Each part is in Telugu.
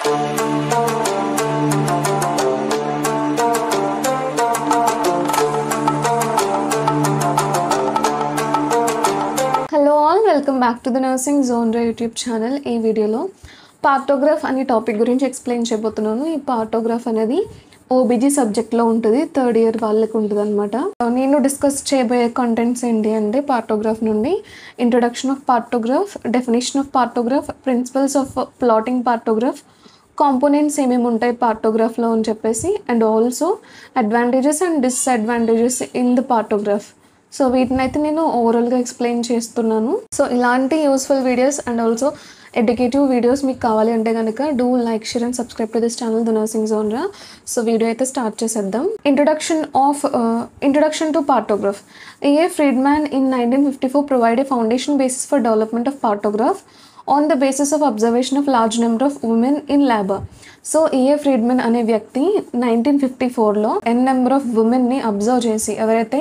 Hello all welcome back to the nursing జోన్రా యూట్యూబ్ ఛానల్ ఈ వీడియోలో పార్టోగ్రాఫ్ అనే టాపిక్ గురించి ఎక్స్ప్లెయిన్ చేయబోతున్నాను ఈ పార్టోగ్రాఫ్ అనేది ఓబీజీ సబ్జెక్ట్లో ఉంటుంది థర్డ్ ఇయర్ వాళ్ళకి ఉంటుంది అనమాట నేను డిస్కస్ చేయబోయే కంటెంట్స్ ఏంటి అంటే పార్టోగ్రాఫ్ నుండి introduction of partograph definition of partograph principles of plotting partograph components ఏమేమి ఉంటాయి పార్టోగ్రాఫ్లో అని చెప్పేసి and also advantages and disadvantages in the partograph so వీటిని అయితే నేను ఓవరాల్గా ఎక్స్ప్లెయిన్ చేస్తున్నాను సో ఇలాంటి useful videos and also educative videos మీకు కావాలి అంటే కనుక do like share and subscribe to this channel the nursing జోన్రా సో వీడియో అయితే స్టార్ట్ చేసేద్దాం introduction of introduction to partograph A Friedman in nineteen fifty four provide a foundation basis for development of partograph on the basis of observation of large number of women in labour so E A Friedman అనే వ్యక్తి నైన్టీన్ ఫిఫ్టీ ఫోర్లో ఎన్ నెంబర్ ఆఫ్ ఉమెన్ని అబ్జర్వ్ చేసి ఎవరైతే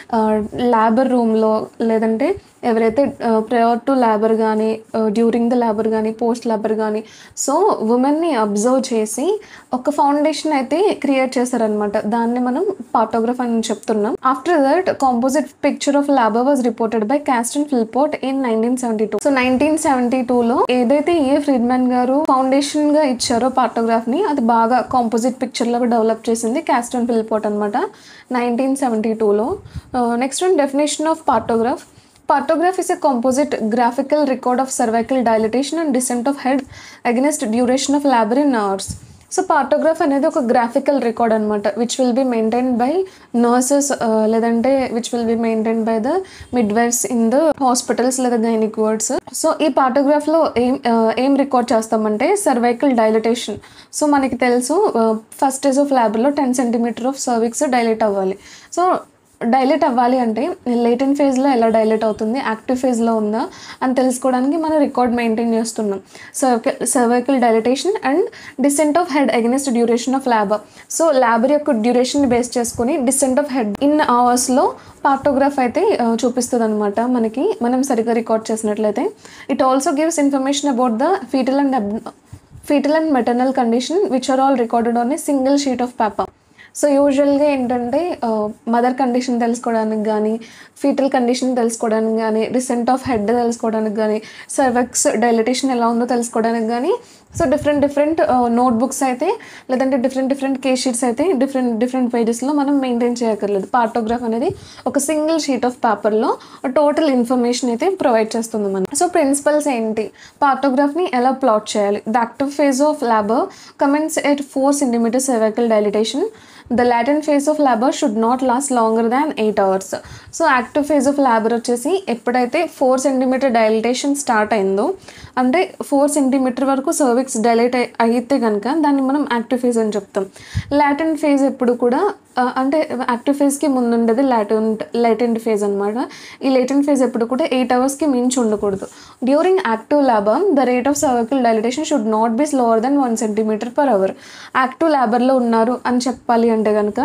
ల్యాబర్ రూమ్లో లేదంటే ఎవరైతే ప్రయర్ టు ల్యాబర్ కానీ డ్యూరింగ్ ద ల్యాబర్ కానీ పోస్ట్ ల్యాబర్ కానీ సో ఉమెన్ని అబ్జర్వ్ చేసి ఒక ఫౌండేషన్ అయితే క్రియేట్ చేశారనమాట దాన్ని మనం పార్టోగ్రాఫ్ అని చెప్తున్నాం after that composite picture of labour was reported by Caston Philpott in nineteen seventy two so nineteen seventy టూలో ఏదైతే ఏ ఫ్రీడ్మెన్ గారు ఫౌండేషన్ గా ఇచ్చారో పార్టోగ్రాఫ్ ని అది బాగా కాంపోజిట్ పిక్చర్ లాగా డెవలప్ చేసింది క్యాస్టన్ ఫిల్పోర్ట్ అనమాట నైన్టీన్ సెవెంటీ టూలో next one definition of partograph Partograph is a composite graphical record of cervical dilatation and descent of head against duration of labor in hours. So partograph అనేది ఒక గ్రాఫికల్ రికార్డ్ అనమాట which will be maintain by nurses లేదంటే which will be maintain by the midwives in the hospitals లేదా గైనిక్ వర్డ్స్ సో ఈ పార్టోగ్రాఫ్లో ఏం ఏం రికార్డ్ చేస్తామంటే సర్వైకల్ డైలటేషన్ సో మనకి తెలుసు ఫస్ట్ స్టేజ్ ఆఫ్ ల్యాబ్లో ten centimetre of cervix dilate అవ్వాలి సో డైలేట్ అవ్వాలి అంటే లేటెన్ ఫేజ్లో ఎలా డైలేట్ అవుతుంది యాక్టివ్ ఫేజ్లో ఉందా అని తెలుసుకోవడానికి మనం రికార్డ్ మెయింటైన్ చేస్తున్నాం cervical cervical dilatation and descent of head against duration of labour so labour యొక్క డ్యూరేషన్ బేస్ చేసుకొని డిసెంట్ ఆఫ్ హెడ్ ఇన్ అవర్స్లో పార్టోగ్రాఫ్ అయితే చూపిస్తుంది అనమాట మనకి మనం సరిగ్గా రికార్డ్ చేసినట్లయితే it also gives information about the foetal and foetal and maternal condition which are all recorded on a single sheet of paper so యూజువల్గా ఏంటంటే మదర్ కండిషన్ తెలుసుకోవడానికి కానీ ఫీటల్ కండిషన్ తెలుసుకోవడానికి కానీ రిసెంట్ ఆఫ్ హెడ్ తెలుసుకోవడానికి కానీ సర్వెక్స్ డైలటేషన్ ఎలా ఉందో తెలుసుకోవడానికి కానీ సో డిఫరెంట్ డిఫరెంట్ నోట్బుక్స్ అయితే లేదంటే డిఫరెంట్ డిఫరెంట్ కేస్ షీట్స్ అయితే డిఫరెంట్ డిఫరెంట్ పేజెస్లో మనం మెయింటైన్ చేయక్కర్లేదు పార్టోగ్రాఫ్ అనేది ఒక సింగిల్ షీట్ ఆఫ్ పేపర్లో టోటల్ ఇన్ఫర్మేషన్ అయితే ప్రొవైడ్ చేస్తుంది మనం సో ప్రిన్సిపల్స్ ఏంటి పార్టోగ్రాఫ్ని ఎలా ప్లాట్ చేయాలి the active phase of labour commences at four centimetre cervical dilatation the latent phase of labour should not last longer than eight hours so active phase of labour వచ్చేసి ఎప్పుడైతే ఫోర్ సెంటీమీటర్ డైలిటేషన్ స్టార్ట్ అయిందో అంటే ఫోర్ సెంటీమీటర్ వరకు సర్విక్స్ డైలైట్ అయితే కనుక దాన్ని మనం యాక్టివ్ ఫేజ్ అని చెప్తాం లాటెన్ ఫేజ్ ఎప్పుడు కూడా అంటే యాక్టివ్ ఫేజ్కి ముందు ఉండేది లాటెంట్ లైటెంట్ ఫేజ్ అనమాట ఈ లేటెంట్ ఫేజ్ ఎప్పుడు కూడా ఎయిట్ అవర్స్కి మించి ఉండకూడదు during active labour the rate of cervical dilatation should not be slower than one centimetre per hour active ల్యాబర్లో ఉన్నారు అని చెప్పాలి అంటే కనుక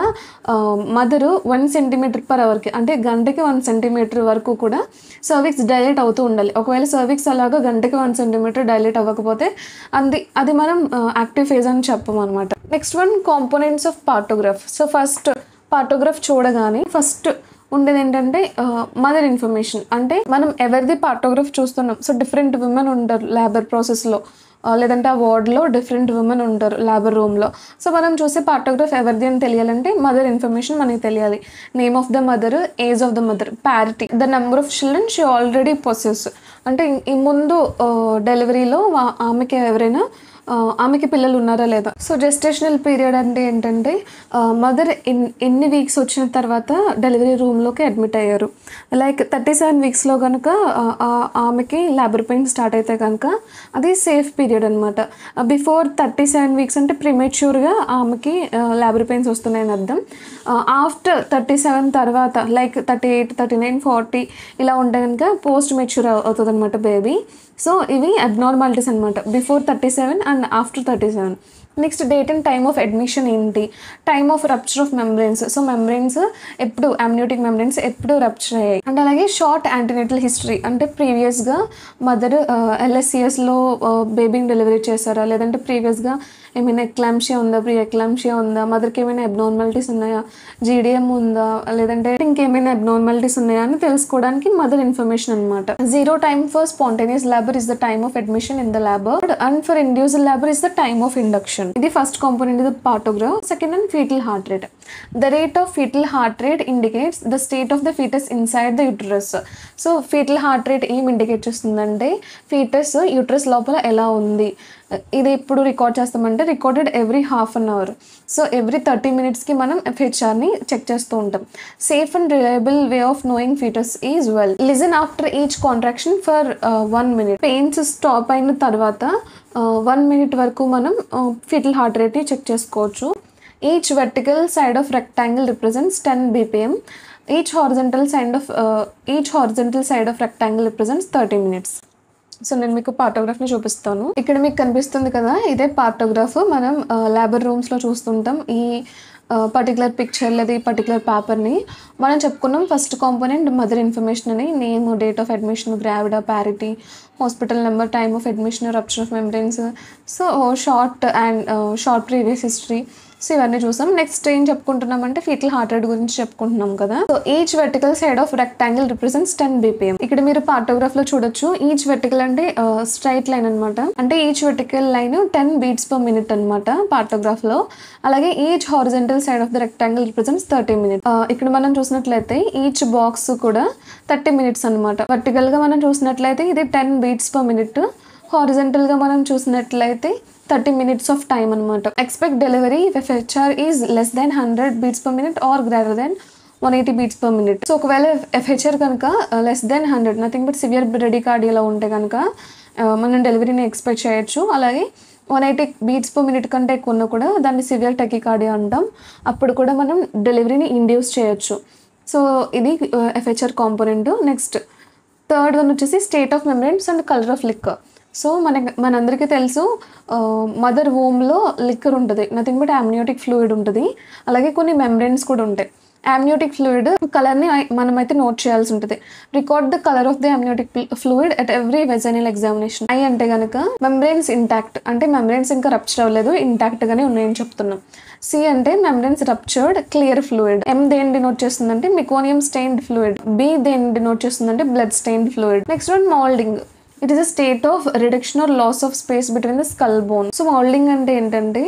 మదరు వన్ సెంటీమీటర్ పర్ అవర్కి అంటే గంటకి వన్ సెంటీమీటర్ వరకు కూడా సర్విక్స్ డైలేట్ అవుతూ ఉండాలి ఒకవేళ సర్విక్స్ అలాగా గంటకి వన్ సెంటీమీటర్ డైలేట్ అవ్వకపోతే అది అది మనం యాక్టివ్ ఫేజ్ అని చెప్పమన్నమాట next one components of partograph so first partograph చూడగానే ఫస్ట్ ఉండేది ఏంటంటే మదర్ ఇన్ఫర్మేషన్ అంటే మనం ఎవరిది పార్టోగ్రాఫ్ చూస్తున్నాం సో డిఫరెంట్ విమెన్ ఉంటారు లేబర్ ప్రాసెస్లో లేదంటే ఆ వార్డ్లో డిఫరెంట్ ఉమెన్ ఉంటారు లేబర్ రూమ్లో సో మనం చూసే పార్టోగ్రాఫ్ ఎవరిది అని తెలియాలంటే మదర్ ఇన్ఫర్మేషన్ మనకి తెలియాలి name of the mother age of the mother parity the number of children she already possess అంటే ఈ ముందు డెలివరీలో ఆమెకి ఎవరైనా ఆమెకి పిల్లలు ఉన్నారా లేదా సో జెస్టేషనల్ పీరియడ్ అంటే ఏంటంటే మదర్ ఎన్ ఎన్ని వీక్స్ వచ్చిన తర్వాత డెలివరీ రూమ్లోకి అడ్మిట్ అయ్యారు లైక్ థర్టీ సెవెన్ వీక్స్లో కనుక ఆమెకి లేబర్ పెయిన్ స్టార్ట్ అయితే కనుక అది సేఫ్ పీరియడ్ అనమాట బిఫోర్ థర్టీ సెవెన్ వీక్స్ అంటే ప్రిమేచ్యూర్గా ఆమెకి లేబర్ పెయిన్స్ వస్తున్నాయని అర్థం ఆఫ్టర్ థర్టీ సెవెన్ తర్వాత like thirty eight thirty nine forty ఇలా ఉంటే కనుక పోస్ట్ మెచ్యూర్ అవుతుంది అనమాట బేబీ సో ఇవి అబ్నార్మాలిటీస్ అనమాట before thirty seven and after thirty seven next date and time of admission ఏంటి time of rupture of membranes so membranes ఎప్పుడు అమ్నియోటిక్ మెంబ్రెయిన్స్ ఎప్పుడు రప్చర్ అయ్యాయి అండ్ అలాగే షార్ట్ యాంటీనేటల్ హిస్టరీ అంటే ప్రీవియస్గా మదర్ ఎల్ఎస్సిఎస్లో బేబీని డెలివరీ చేశారా లేదంటే ప్రీవియస్గా ఏమైనా ఎక్లాంషియా ఉందా ప్రీ ఎక్లాంషియా ఉందా మదర్కి ఏమైనా అబ్నార్మాలిటీస్ ఉన్నాయా జీడిఎం ఉందా లేదంటే ఇంకేమైనా అబ్నార్మాలిటీస్ ఉన్నాయా అని తెలుసుకోవడానికి మదర్ ఇన్ఫర్మేషన్ అనమాట zero time for spontaneous labour is the time of admission in the labour and for induced labour is the time of induction ఇది ఫస్ట్ కాంపోనెంట్ ఇది partograph second and foetal heart rate the rate of foetal heart rate indicates the state of the foetus inside the uterus so foetal heart rate ఏం ఇండికేట్ చేస్తుందంటే ఫీటస్ యూట్రస్ లోపల ఎలా ఉంది ఇది ఇప్పుడు రికార్డ్ చేస్తామంటే recorded every half an hour so every thirty మినిట్స్కి మనం ఎఫ్హెచ్ఆర్ని చెక్ చేస్తూ ఉంటాం safe and reliable way of knowing fetus is well listen after each contraction for one minute pains stop అయిన తర్వాత వన్ మినిట్ వరకు మనం ఫీటల్ హార్ట్ రేట్ని చెక్ చేసుకోవచ్చు each vertical side of rectangle represents ten BPM each horizontal side of each horizontal side of rectangle represents thirty minutes so నేను మీకు పార్టోగ్రాఫ్ని చూపిస్తాను ఇక్కడ మీకు కనిపిస్తుంది కదా ఇదే పార్టోగ్రాఫ్ మనం లేబర్ రూమ్స్లో చూస్తుంటాం ఈ పర్టికులర్ పిక్చర్ లేదా ఈ పర్టికులర్ పేపర్ని మనం చెప్పుకున్నాం ఫస్ట్ కాంపోనెంట్ మదర్ ఇన్ఫర్మేషన్ అని name date of admission gravida parity hospital number time of admission rupture of membranes so short and short previous history so ఇవన్నీ చూసాం నెక్స్ట్ ఏం చెప్పుకుంటున్నామంటే ఫీటల్ హార్ట్ రేట్ గురించి చెప్పుకుంటున్నాం కదా so each vertical side of rectangle represents ten BPM ఇక్కడ మీరు పార్టోగ్రాఫ్ లో చూడొచ్చు ఈచ్ వెర్టికల్ అంటే స్ట్రైట్ లైన్ అనమాట అంటే each vertical line ten beats per minute అనమాట పార్టోగ్రాఫ్ లో అలాగే each horizontal side of the rectangle represents thirty minute ఇక్కడ మనం చూసినట్లయితే ఈచ్ బాక్స్ కూడా థర్టీ మినిట్స్ అనమాట వర్టికల్ గా మనం చూసినట్లయితే ఇది ten beats per minute horizontal గా మనం చూసినట్లయితే థర్టీ మినిట్స్ ఆఫ్ టైం అనమాట expect delivery if HR is less than hundred beats per minute or greater than one eighty beats per minute so ఒకవేళ ఎఫ్హెచ్ఆర్ కనుక less than hundred nothing but severe బ్రెడికార్డియాలో ఉంటే కనుక మనం డెలివరీని ఎక్స్పెక్ట్ చేయొచ్చు అలాగే one eighty beats per minute కంటే ఎక్కువ ఉన్నా కూడా దాన్ని సివియర్ టెకికార్డియా అంటాం అప్పుడు కూడా మనం డెలివరీని ఇండ్యూస్ చేయొచ్చు సో ఇది FHR component next third one వచ్చేసి state of membranes and colour of liquor so మన మనందరికీ తెలుసు మదర్ వోమ్లో లిక్కర్ ఉంటుంది నథింగ్ బట్ అమ్నియోటిక్ ఫ్లూయిడ్ ఉంటుంది అలాగే కొన్ని మెమ్బ్రెయిన్స్ కూడా ఉంటాయి అమ్నియోటిక్ ఫ్లూయిడ్ కలర్ని మనమైతే నోట్ చేయాల్సి ఉంటుంది record the colour of the amniotic fluid at every vaginal examination I అంటే కనుక మెమ్బ్రెయిన్స్ ఇంటాక్ట్ అంటే మెమ్బ్రెయిన్స్ ఇంకా రప్చర్ అవ్వలేదు ఇంటాక్ట్ గానే ఉన్నాయని చెప్తున్నాం సి అంటే membranes ruptured clear fluid M దేని డినోట్ చేస్తుందంటే మికోనియం స్టెయిన్డ్ ఫ్లూయిడ్ బి దేని డినోట్ చేస్తుందంటే blood stained fluid next one moulding it is a state of reduction or loss of space between the skull bone so moulding అంటే ఏంటంటే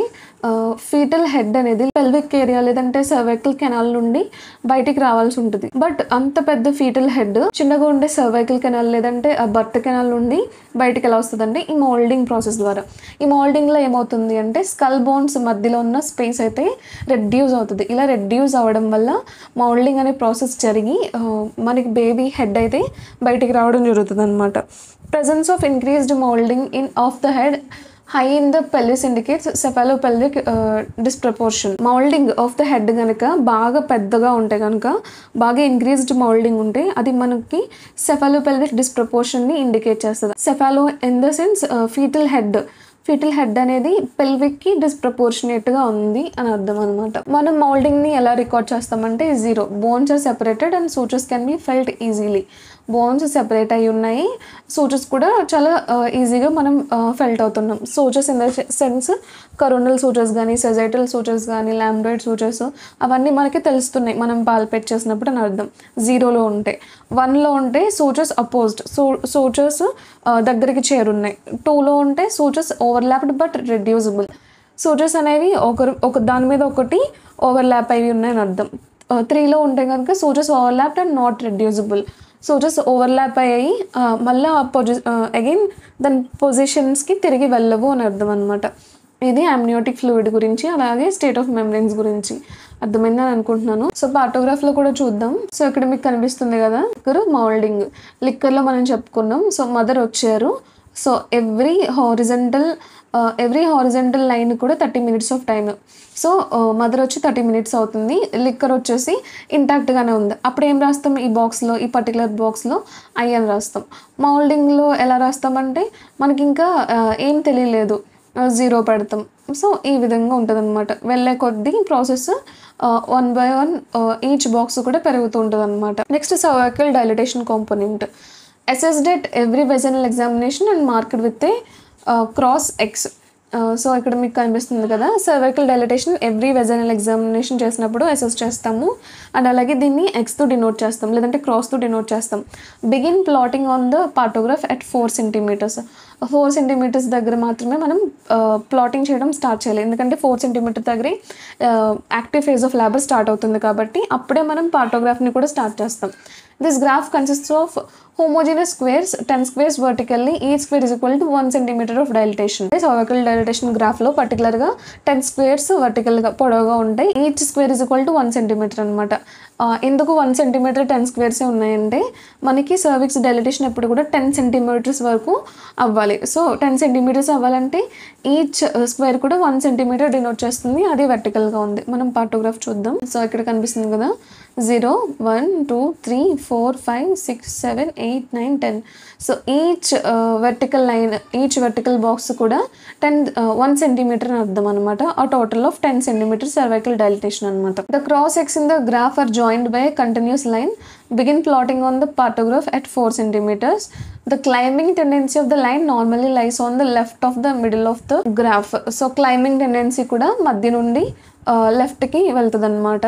ఫీటల్ హెడ్ అనేది పెల్విక్ ఏరియా లేదంటే సర్వైకల్ కెనాల్ నుండి బయటికి రావాల్సి ఉంటుంది బట్ అంత పెద్ద ఫీటల్ హెడ్ చిన్నగా ఉండే సర్వైకల్ కెనాల్ లేదంటే బర్త్ కెనాల్ నుండి బయటికి ఎలా వస్తుందంటే ఈ మౌల్డింగ్ ప్రాసెస్ ద్వారా ఈ మౌల్డింగ్లో ఏమవుతుంది అంటే స్కల్ బోన్స్ మధ్యలో ఉన్న స్పేస్ అయితే రెడ్యూస్ అవుతుంది ఇలా రెడ్యూస్ అవ్వడం వల్ల మౌల్డింగ్ అనే ప్రాసెస్ జరిగి మనకి బేబీ హెడ్ అయితే బయటికి రావడం జరుగుతుంది అనమాట presence of increased molding in of the head high in the pelvis indicates cephalopelvic disproportion moulding of the head కనుక బాగా పెద్దగా ఉంటే కనుక బాగా ఇంక్రీజ్డ్ మౌల్డింగ్ ఉంటే అది మనకి సెఫాలోపెల్విక్ డిస్ప్రపోర్షన్ని ఇండికేట్ చేస్తుంది cephalo in the sense fetal head fetal head అనేది పెల్విక్కి డిస్ప్రపోర్షనేట్గా ఉంది అని అర్థం అనమాట మనం మౌల్డింగ్ని ఎలా రికార్డ్ చేస్తామంటే zero bones are separated and sutures can be felt easily bones separate అయి ఉన్నాయి సూచర్స్ కూడా చాలా ఈజీగా మనం ఫెల్ట్ అవుతున్నాం sutures in the sense coronal sutures కానీ సెజైటల్ సూచర్స్ కానీ ల్యాంబ్రాయిడ్ సూచర్స్ అవన్నీ మనకి తెలుస్తున్నాయి మనం పాల్పేట్ చేసినప్పుడు అని అర్థం జీరోలో ఉంటే వన్లో ఉంటే సూచర్స్ అపోజ్డ్ సో సూచర్స్ దగ్గరికి చేరున్నాయి టూలో ఉంటే sutures overlapped but reducible sutures అనేవి ఒకరు ఒక దాని మీద ఒకటి ఓవర్లాప్ అయి ఉన్నాయని అర్థం త్రీలో ఉంటే కనుక sutures overlapped and not reducible sutures overlap అయ్యాయి మళ్ళీ ఆ పొజి అగైన్ దాని పొజిషన్స్కి తిరిగి వెళ్ళవు అని అర్థం అనమాట ఇది అమ్నియోటిక్ ఫ్లూయిడ్ గురించి అలాగే స్టేట్ ఆఫ్ మెమరీన్స్ గురించి అర్థమైందని అనుకుంటున్నాను సో పార్టోగ్రాఫ్లో కూడా చూద్దాం సో ఇక్కడ మీకు కనిపిస్తుంది కదా లిక్కర్ మౌల్డింగ్ లిక్కర్లో మనం చెప్పుకున్నాం సో మదర్ వచ్చారు so every horizontal every horizontal line కూడా thirty minutes of time so mother వచ్చి థర్టీ మినిట్స్ అవుతుంది లిక్కర్ వచ్చేసి ఇంటాక్ట్గానే ఉంది అప్పుడు ఏం రాస్తాం ఈ బాక్స్లో ఈ పర్టికులర్ బాక్స్లో ఐ అని రాస్తాం మౌల్డింగ్లో ఎలా రాస్తామంటే మనకి ఇంకా ఆ, ఏం తెలియలేదు జీరో పెడతాం సో ఈ విధంగా ఉంటుంది అనమాట వెళ్ళే కొద్దీ process one by one each box కూడా పెరుగుతూ ఉంటుంది అనమాట next cervical dilatation component assessed at every vaginal examination and marked with a cross X so ఇక్కడ మీకు కనిపిస్తుంది కదా cervical dilatation every vaginal examination చేసినప్పుడు అసెస్ చేస్తాము అండ్ అలాగే దీన్ని ఎక్స్తో డినోట్ చేస్తాం లేదంటే క్రాస్తో డినోట్ చేస్తాం begin plotting on the partograph at four centimetres four centimetres దగ్గర మాత్రమే మనం ప్లాటింగ్ చేయడం స్టార్ట్ చేయాలి ఎందుకంటే ఫోర్ సెంటీమీటర్ దగ్గరే active phase of labour start అవుతుంది కాబట్టి అప్పుడే మనం పార్టోగ్రాఫ్ని కూడా స్టార్ట్ చేస్తాం this graph consists of homogeneous squares 10 squares vertically each square is equal to 1 centimeter of dilatation cervical dilatation graph లో పర్టికులర్ గా టెన్ స్క్వేర్స్ వర్టికల్ గా పొడవుగా ఉంటాయి each square is equal to one centimetre అనమాట ఎందుకు వన్ సెంటీమీటర్ టెన్ స్క్వేర్స్ ఉన్నాయంటే మనకి సర్విక్స్ డైలిటేషన్ ఎప్పుడు కూడా టెన్ సెంటీమీటర్స్ వరకు అవ్వాలి సో టెన్ సెంటీమీటర్స్ అవ్వాలంటే ఈచ్ స్క్వేర్ కూడా వన్ సెంటీమీటర్ డినోట్ చేస్తుంది అది vertical గా ఉంది మనం పార్టోగ్రాఫ్ చూద్దాం సో ఇక్కడ కనిపిస్తుంది కదా zero one two three four five six seven eight nine ten so each vertical line each vertical box కూడా టెన్ వన్ సెంటీమీటర్ అని అర్థం అనమాట ఆ total of ten centimetre cervical dilatation అనమాట the cross X in the graph are joined by continuous line begin plotting on the partograph at 4 centimeters. The climbing tendency of the line normally lies on the left of the middle of the graph. So climbing tendency కూడా మధ్య నుండి లెఫ్ట్కి వెళ్తుంది అనమాట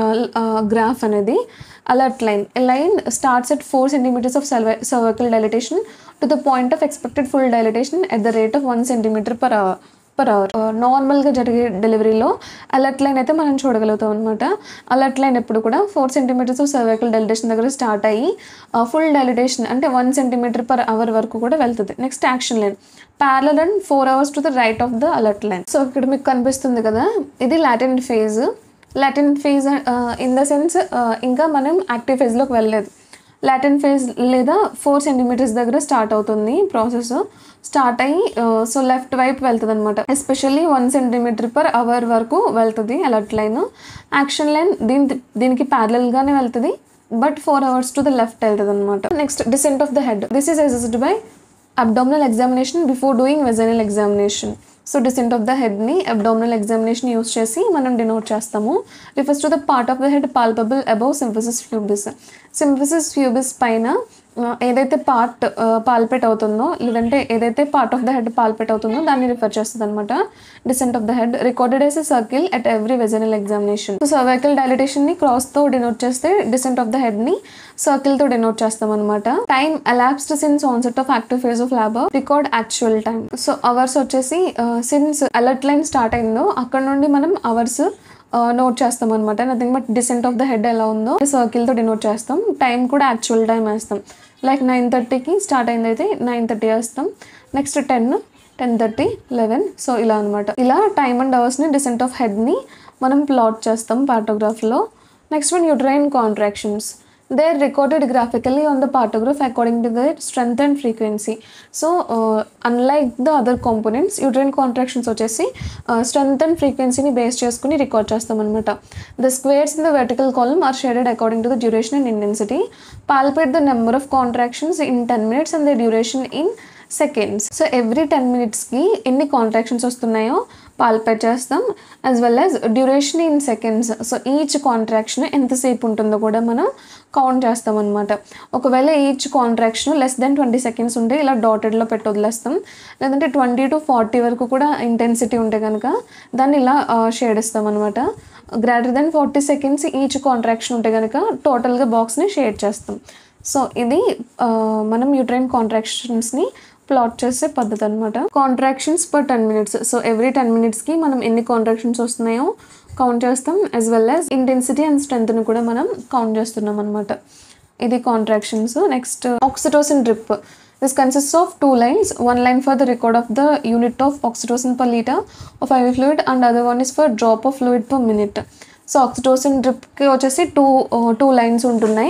గ్రాఫ్ అనేది alert line line starts at four centimetres of cervical dilatation to the point of expected full dilatation at the rate of one centimetre per hour per hour నార్మల్గా జరిగే డెలివరీలో అలర్ట్ లైన్ అయితే మనం చూడగలుగుతాం అనమాట అలర్ట్ లైన్ ఎప్పుడు కూడా four centimetres of cervical dilatation దగ్గర స్టార్ట్ అయ్యి ఫుల్ డైలిటేషన్ అంటే వన్ సెంటీమీటర్ పర్ అవర్ వరకు కూడా వెళ్తుంది next action line parallel and four hours to the right of the alert line so ఇక్కడ మీకు కనిపిస్తుంది కదా ఇది latent phase latent phase in the sense ఇంకా మనం యాక్టివ్ ఫేజ్లోకి వెళ్ళలేదు లాటిన్ ఫేజ్ లేదా ఫోర్ సెంటీమీటర్స్ దగ్గర స్టార్ట్ అవుతుంది ప్రాసెస్ స్టార్ట్ అయ్యి సో లెఫ్ట్ వైపు వెళ్తుంది అనమాట especially one centimetre per hour వరకు వెళ్తుంది అలర్ట్ లైన్ యాక్షన్ లైన్ దీని దీనికి ప్యారలల్గానే వెళ్తుంది but four hours to the left వెళ్తుంది అనమాట next descent of the head this is assessed by abdominal examination before doing vaginal examination so descent of the హెడ్ని అబ్డామినల్ ఎగ్జామినేషన్ యూస్ చేసి మనం డినోట్ చేస్తాము refers to the part of the head palpable above symphysis pubis symphysis pubis పైన ఆ, ఏదైతే పార్ట్ పాల్పేట్ అవుతుందో లేదంటే ఏదైతే part of the head palpate అవుతుందో దాన్ని రిఫర్ చేస్తుంది అనమాట decent of the head recorded as circle at every vaginal examination so cervical dilatation ని క్రాస్ తో డినోట్ చేస్తే డిసెంట్ ఆఫ్ ద హెడ్ ని సర్కిల్ తో డినోట్ చేస్తాం అనమాట time elapsed since onset of active phase of labour record actual time so hours వచ్చేసి సిన్స్ అలర్ట్ లైన్ స్టార్ట్ అయిందో అక్కడ నుండి మనం అవర్స్ నోట్ చేస్తాం అనమాట nothing but descent of the head ఎలా ఉందో సర్కిల్తో డినోట్ చేస్తాం టైం కూడా యాక్చువల్ టైం వేస్తాం లైక్ నైన్ థర్టీకి స్టార్ట్ అయింది అయితే నైన్ థర్టీ వేస్తాం next ten ten thirty eleven so ఇలా అనమాట ఇలా టైమ్ అండ్ అవర్స్ని డిసెంట్ ఆఫ్ హెడ్ని మనం ప్లాట్ చేస్తాం పార్టోగ్రాఫ్లో next one uterine contractions they are recorded graphically on the partograph according to their strength and frequency so unlike the other components uterine contractions వచ్చేసి స్ట్రెంత్ అండ్ ఫ్రీక్వెన్సీని బేస్ చేసుకుని రికార్డ్ చేస్తాం అనమాట the squares in the vertical column are shaded according to the duration and intensity palpate the number of contractions in ten minutes and the duration in seconds so every ten మినిట్స్కి ఎన్ని కాంట్రాక్షన్స్ వస్తున్నాయో పాల్పేట్ చేస్తాం as well as duration in seconds so each contraction ఎంతసేపు ఉంటుందో కూడా మనం కౌంట్ చేస్తాం అనమాట ఒకవేళ each contraction less than twenty seconds ఉంటే ఇలా డాటెడ్లో పెట్టి వదిలేస్తాం లేదంటే ట్వంటీ టు ఫార్టీ వరకు కూడా ఇంటెన్సిటీ ఉంటే కనుక దాన్ని ఇలా షేడ్ ఇస్తాం అనమాట greater than forty seconds each contraction ఉంటే కనుక టోటల్గా బాక్స్ని షేడ్ చేస్తాం సో ఇది ఆ, మనం యూట్రైన్ కాంట్రాక్షన్స్ని ప్లాట్ చేసే పద్ధతి అనమాట contractions per ten minutes so every ten మినిట్స్కి మనం ఎన్ని కాంట్రాక్షన్స్ వస్తున్నాయో కౌంట్ చేస్తాం as well as intensity and స్ట్రెంత్ని కూడా మనం కౌంట్ చేస్తున్నాం అనమాట ఇది contractions next oxytocin drip this consist of two lines one line for the record of the unit of oxytocin per litre of IV fluid and other one is for drop of fluid per minute so oxytocin డ్రిప్కి వచ్చేసి టూ టూ లైన్స్ ఉంటున్నాయి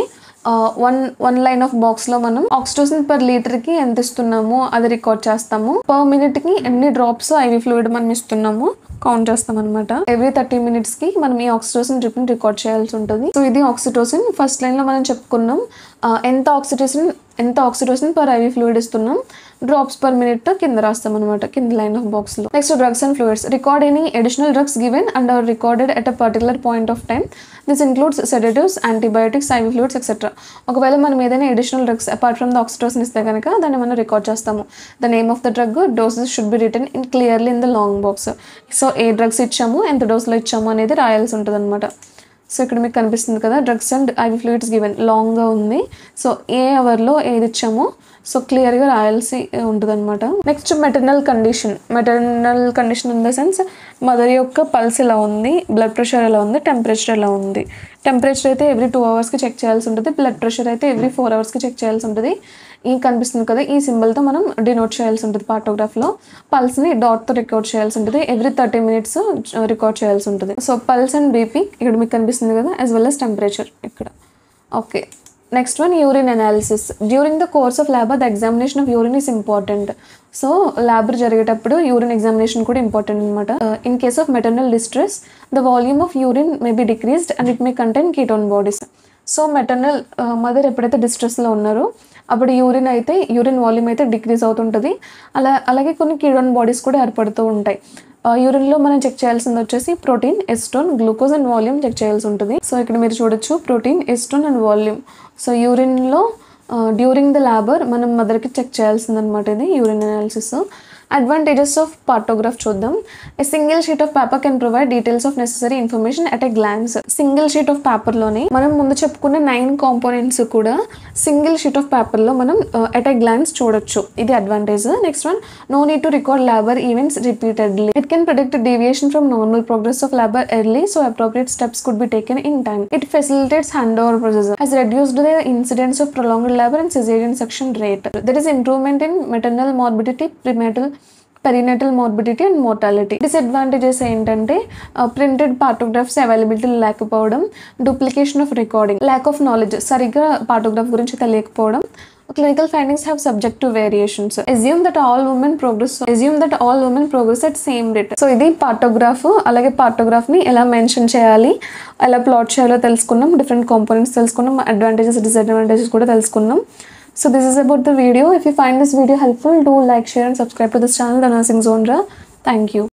వన్ వన్ లైన్ ఆఫ్ బాక్స్లో మనం ఆక్సిటోసిన్ పర్ లీటర్కి ఎంత ఇస్తున్నామో అది రికార్డ్ చేస్తాము పర్ మినిట్కి ఎన్ని డ్రాప్స్ ఐవి ఫ్లూయిడ్ మనం ఇస్తున్నామో కౌంట్ చేస్తాం అనమాట ఎవ్రీ థర్టీ మినిట్స్కి మనం ఈ ఆక్సిటోసిన్ డ్రిప్ని రికార్డ్ చేయాల్సి ఉంటుంది సో ఇది ఆక్సిటోసిన్ ఫస్ట్ లైన్లో మనం చెప్పుకున్నాం ఆ, ఎంత ఆక్సిటోసిన్ ఎంత ఆక్సిటోసిన్ పర్ ఐవి ఫ్లూయిడ్ ఇస్తున్నాం డ్రాప్స్ పర్ మినిట్ కింద రాస్తాం అనమాట కింద లైన్ ఆఫ్ బాక్స్ లో next drugs and fluids record any additional drugs given and are recorded at a particular point of time this includes sedatives antibiotics IV fluids etcetera ఒకవేళ మనం ఏదైనా additional drugs apart from the oxytocin ఇస్తే కనుక దాన్ని మనం రికార్డ్ చేస్తాము the name of the drug doses should be written in clearly in the long box so ఏ డ్రగ్స్ ఇచ్చాము ఎంత డోస్లో ఇచ్చాము అనేది రాయాల్సి ఉంటుంది అనమాట సో ఇక్కడ మీకు కనిపిస్తుంది కదా drugs and IV fluids given లాంగ్గా ఉంది సో ఏ అవర్లో ఏది ఇచ్చామో సో క్లియర్గా రాయాల్సి ఉంటుంది అనమాట next maternal condition maternal condition in the sense mother యొక్క పల్స్ ఎలా ఉంది బ్లడ్ ప్రెషర్ ఎలా ఉంది టెంపరేచర్ ఎలా ఉంది టెంపరేచర్ అయితే ఎవ్రీ టూ అవర్స్కి చెక్ చేయాల్సి ఉంటుంది బ్లడ్ ప్రెషర్ అయితే ఎవ్రీ ఫోర్ అవర్స్కి చెక్ చేయాల్సి ఉంటుంది ఈ కనిపిస్తుంది కదా ఈ సింబల్తో మనం డినోట్ చేయాల్సి ఉంటుంది పార్టోగ్రాఫ్లో పల్స్ని డాట్తో రికార్డ్ చేయాల్సి ఉంటుంది ఎవ్రీ థర్టీ మినిట్స్ రికార్డ్ చేయాల్సి ఉంటుంది సో పల్స్ అండ్ బీపీ ఇక్కడ మీకు కనిపిస్తుంది కదా యాజ్ వెల్ as టెంపరేచర్ ఇక్కడ okay next one urine analysis during the course of labour the examination of urine is important so labour జరిగేటప్పుడు యూరిన్ ఎగ్జామినేషన్ కూడా ఇంపార్టెంట్ అనమాట in case of maternal distress the volume of urine may be decreased and it may contain ketone bodies so maternal mother ఎప్పుడైతే డిస్ట్రెస్లో ఉన్నారో అప్పుడు యూరిన్ అయితే యూరిన్ వాల్యూమ్ అయితే డిక్రీజ్ అవుతుంటుంది అలా అలాగే కొన్ని కీడోన్ బాడీస్ కూడా ఏర్పడుతూ ఉంటాయి యూరిన్లో మనం చెక్ చేయాల్సింది వచ్చేసి protein acetone glucose and volume check చేయాల్సి ఉంటుంది సో ఇక్కడ మీరు చూడొచ్చు protein acetone and volume so యూరిన్లో డ్యూరింగ్ ద ల్యాబర్ మనం మదర్కి చెక్ చేయాల్సిందనమాట ఇది urine analysis advantages of partograph చూద్దాం a single sheet of paper can provide details of necessary information at a glance single sheet of పేపర్లోనే మనం ముందు చెప్పుకున్న నైన్ కాంపోనెంట్స్ కూడా సింగిల్ షీట్ ఆఫ్ పేపర్లో మనం అట్ ఎ గ్లాన్స్ చూడొచ్చు ఇది advantage next one no need to record labour events repeatedly it can predict deviation from normal progress of labour early so appropriate steps could be taken in time it facilitates hand over process has reduced the incidence of prolonged labor and cesarean section rate. There is improvement in maternal morbidity, prenatal perinatal morbidity and mortality disadvantages ఏంటంటే ప్రింటెడ్ పార్టోగ్రాఫ్స్ అవైలబిలిటీ లేకపోవడం duplication of recording lack of knowledge సరిగ్గా పార్టోగ్రాఫ్ గురించి తెలియకపోవడం clinical findings have subject to variations assume that all women progress assume that all women progress at same rate so ఇది పార్టోగ్రాఫ్ అలాగే పార్టోగ్రాఫ్ ని ఎలా మెన్షన్ చేయాలి ఎలా ప్లాట్ చేయాలో తెలుసుకున్నాం డిఫరెంట్ కాంపోనెంట్స్ తెలుసుకున్నాం అడ్వాంటేజెస్ డిసడ్వాంటేజెస్ కూడా తెలుసుకున్నాం So this is about the video. If you find this video helpful, do like, share and subscribe to this channel, The Nursing Genre. Thank you.